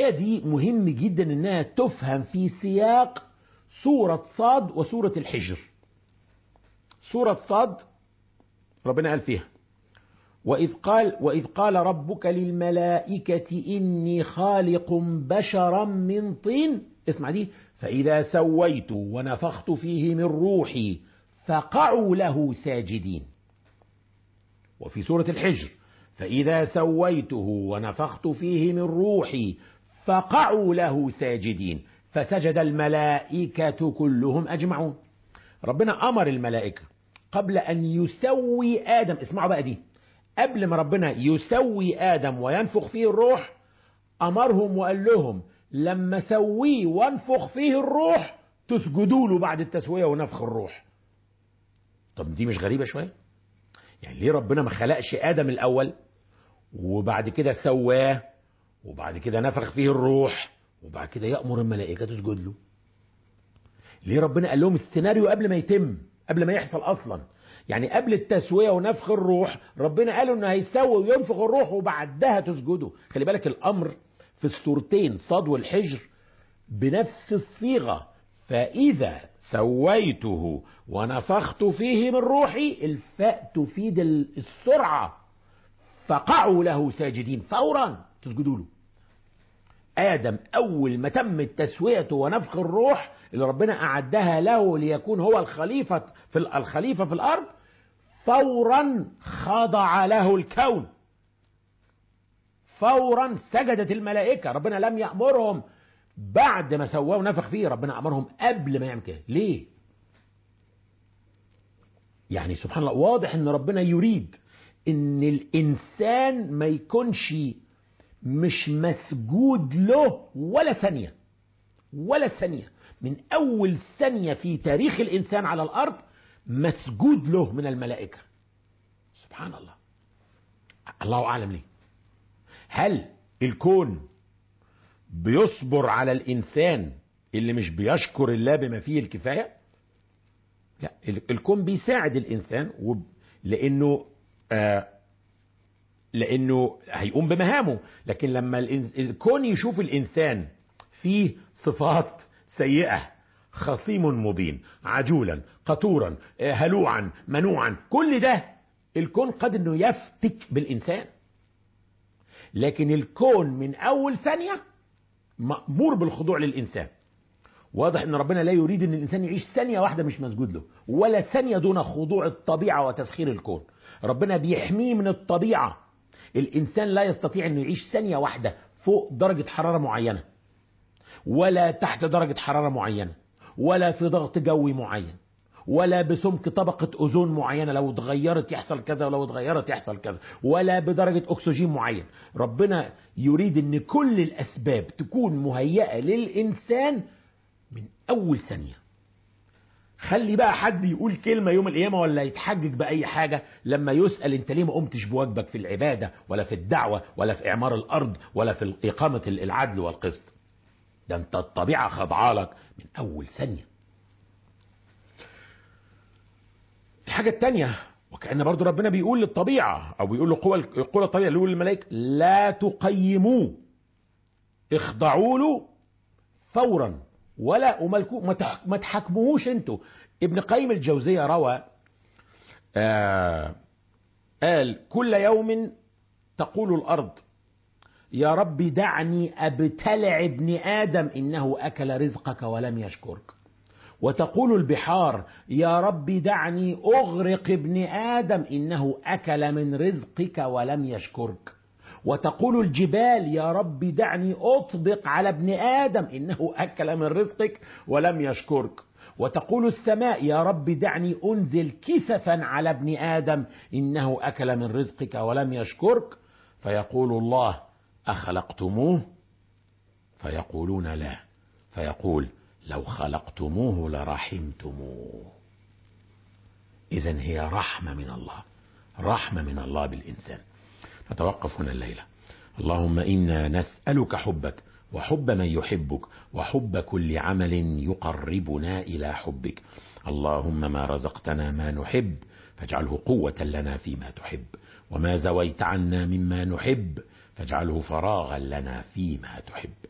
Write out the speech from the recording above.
الجزئية دي مهم جدا انها تفهم في سياق سورة صاد وسورة الحجر سورة صاد ربنا قال فيها وإذ قال وإذ قال ربك للملائكة إني خالق بشرا من طين اسمع دي فإذا سويت ونفخت فيه من روحي فقعوا له ساجدين وفي سورة الحجر فإذا سويته ونفخت فيه من روحي فقعوا له ساجدين فسجد الملائكة كلهم أجمعون ربنا أمر الملائكة قبل أن يسوي آدم اسمعوا بقى دي قبل ما ربنا يسوي آدم وينفخ فيه الروح أمرهم وقال لهم لما سويه وانفخ فيه الروح تسجدوا له بعد التسوية ونفخ الروح طب دي مش غريبة شوية يعني ليه ربنا ما خلقش آدم الأول وبعد كده سواه وبعد كده نفخ فيه الروح وبعد كده يأمر الملائكة تسجد له ليه ربنا قال لهم السيناريو قبل ما يتم قبل ما يحصل أصلا يعني قبل التسوية ونفخ الروح ربنا قال انه هيسوي وينفخ الروح وبعدها تسجدوا خلي بالك الأمر في السورتين صاد والحجر بنفس الصيغة فإذا سويته ونفخت فيه من روحي الفاء تفيد السرعة فقعوا له ساجدين فورا تسجدوا له آدم أول ما تم التسوية ونفخ الروح اللي ربنا أعدها له ليكون هو الخليفة في الخليفة في الأرض فورا خضع له الكون فورا سجدت الملائكة ربنا لم يأمرهم بعد ما سواه ونفخ فيه ربنا أمرهم قبل ما يعمل كده ليه يعني سبحان الله واضح ان ربنا يريد ان الانسان ما يكونش مش مسجود له ولا ثانية ولا ثانية من اول ثانية في تاريخ الانسان على الارض مسجود له من الملائكة سبحان الله الله اعلم ليه هل الكون بيصبر على الانسان اللي مش بيشكر الله بما فيه الكفايه لا الكون بيساعد الانسان وب... لانه آه لانه هيقوم بمهامه لكن لما الإنس... الكون يشوف الانسان فيه صفات سيئه خصيم مبين عجولا قطورا آه هلوعا منوعا كل ده الكون قد انه يفتك بالانسان لكن الكون من اول ثانيه مأمور بالخضوع للإنسان واضح ان ربنا لا يريد ان الانسان يعيش ثانيه واحده مش مسجود له ولا ثانيه دون خضوع الطبيعه وتسخير الكون ربنا بيحميه من الطبيعه الانسان لا يستطيع انه يعيش ثانيه واحده فوق درجه حراره معينه ولا تحت درجه حراره معينه ولا في ضغط جوي معين ولا بسمك طبقة أوزون معينة لو اتغيرت يحصل كذا ولو اتغيرت يحصل كذا ولا بدرجة أكسجين معين ربنا يريد أن كل الأسباب تكون مهيئة للإنسان من أول ثانية خلي بقى حد يقول كلمة يوم القيامة ولا يتحجج بأي حاجة لما يسأل أنت ليه ما قمتش بواجبك في العبادة ولا في الدعوة ولا في إعمار الأرض ولا في إقامة العدل والقسط ده أنت الطبيعة خضعالك من أول ثانية الحاجة التانية وكأن برضو ربنا بيقول للطبيعة أو بيقول لقوى القوى الطبيعة اللي يقول للملائكة لا تقيموه اخضعوا له فورا ولا وملكو ما تحكموهوش انتوا ابن قيم الجوزية روى آه قال كل يوم تقول الأرض يا رب دعني أبتلع ابن آدم إنه أكل رزقك ولم يشكرك وتقول البحار يا رب دعني أغرق ابن آدم إنه أكل من رزقك ولم يشكرك وتقول الجبال يا رب دعني أطبق على ابن آدم إنه أكل من رزقك ولم يشكرك وتقول السماء يا رب دعني أنزل كسفا على ابن آدم إنه أكل من رزقك ولم يشكرك فيقول الله أخلقتموه فيقولون لا فيقول لو خلقتموه لرحمتموه إذا هي رحمة من الله رحمة من الله بالإنسان نتوقف هنا الليلة اللهم إنا نسألك حبك وحب من يحبك وحب كل عمل يقربنا إلى حبك اللهم ما رزقتنا ما نحب فاجعله قوة لنا فيما تحب وما زويت عنا مما نحب فاجعله فراغا لنا فيما تحب